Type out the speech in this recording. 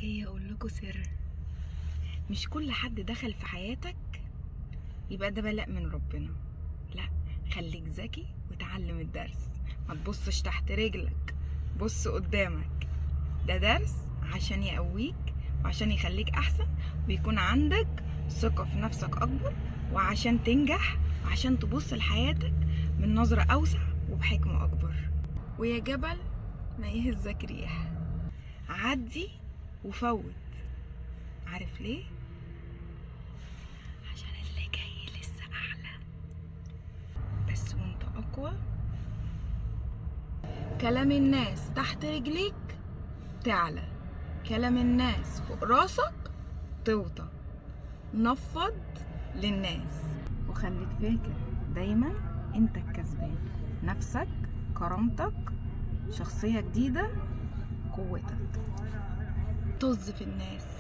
جاية أقول لكم سر مش كل حد دخل في حياتك يبقى ده بلاء من ربنا لا خليك ذكي وتعلم الدرس ما تبصش تحت رجلك بص قدامك ده درس عشان يقويك وعشان يخليك أحسن ويكون عندك ثقة في نفسك أكبر وعشان تنجح وعشان تبص لحياتك من نظرة أوسع وبحكمة أكبر ويا جبل ما يهزك ريح عدي وفوت عارف ليه؟ عشان اللي جاي لسه أعلى بس وانت أقوى كلام الناس تحت رجليك تعلى كلام الناس فوق راسك توطى نفض للناس وخليك فاكر دايما انت الكسبان نفسك كرامتك شخصية جديدة قوتك طز في الناس